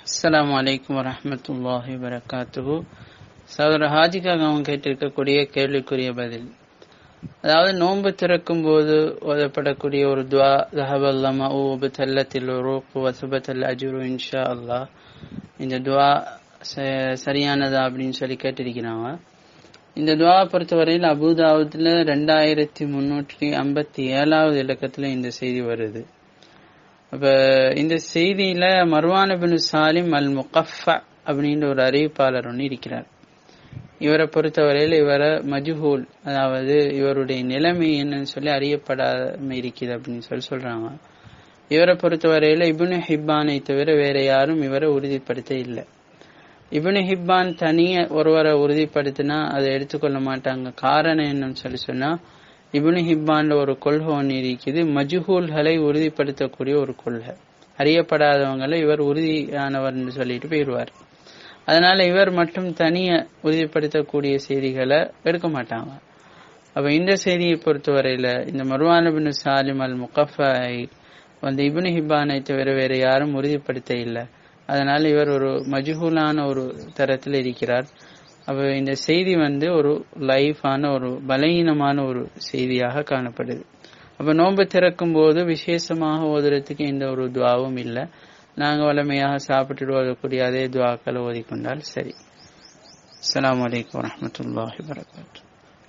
அஸ்ஸலாமு அலைக்கும் வரஹ்மத்துல்லாஹி வரகாத்துஹு சகோதரர் ஹாஜிக்காக அவங்க கேட்டிருக்கக்கூடிய கேள்விக்குரிய பதில் அதாவது நோன்பு திறக்கும் போது ஓதப்படக்கூடிய ஒரு துவா தஹபல்லமா ஊபு தல்லத்தில் ரூப்பு வசுபத்தல் அஜுரு இன்ஷா அல்லாஹ் இந்த துவா ச- சரியானதா அப்படின்னு சொல்லி கேட்டிருக்கிறாங்க இந்த துவா பொறுத்தவரையில் அபுதாவுதுல ரெண்டாயிரத்தி முன்னூற்றி ஐம்பத்தி ஏழாவது இலக்கத்துல இந்த செய்தி வருது அப்ப இந்த செய்தியில மர்வான் பின் சாலிம் அல் முகஃபா அப்படின்ற ஒரு அறிவிப்பாளர் ஒன்று இருக்கிறார் இவரை பொறுத்தவரையில் இவரை மஜ்ஹூல் அதாவது இவருடைய நிலைமை என்னன்னு சொல்லி அறியப்படாம இருக்குது அப்படின்னு சொல்லி சொல்றாங்க இவரை பொறுத்தவரையில இப்னு ஹிப்பானை தவிர வேற யாரும் இவரை உறுதிப்படுத்த இல்லை இப்னு ஹிப்பான் தனிய ஒருவரை உறுதிப்படுத்தினா அதை எடுத்துக்கொள்ள மாட்டாங்க காரணம் என்னன்னு சொல்லி சொன்னா இப்னு ஹிப்பான்ல ஒரு கொள்கை ஒன்று இருக்குது மஜ்ஹூல்களை உறுதிப்படுத்தக்கூடிய ஒரு கொள்கை அறியப்படாதவங்களை இவர் உறுதியானவர்னு சொல்லிட்டு போயிடுவார் அதனால இவர் மட்டும் தனிய உறுதிப்படுத்தக்கூடிய செய்திகளை எடுக்க மாட்டாங்க அப்ப இந்த செய்தியை பொறுத்தவரையில இந்த மருவான பின் சாலிம் அல் முகஃபாய் வந்து இப்னு ஹிப்பானை தவிர வேற யாரும் உறுதிப்படுத்த இல்லை அதனால இவர் ஒரு மஜ்ஹூலான ஒரு தரத்தில் இருக்கிறார் அப்ப இந்த செய்தி வந்து ஒரு லைஃபான ஒரு பலகீனமான ஒரு செய்தியாக காணப்படுது அப்ப நோன்பு திறக்கும் போது விசேஷமாக ஓதுறதுக்கு எந்த ஒரு துவாவும் இல்லை நாங்க வளமையாக சாப்பிட்டுட்டு ஓதக்கூடிய அதே துவாக்களை ஓதிக்கொண்டால் சரி அஸ்ஸலாமு அலைக்கும் வரஹ்மத்துல்லாஹி வரகாத்து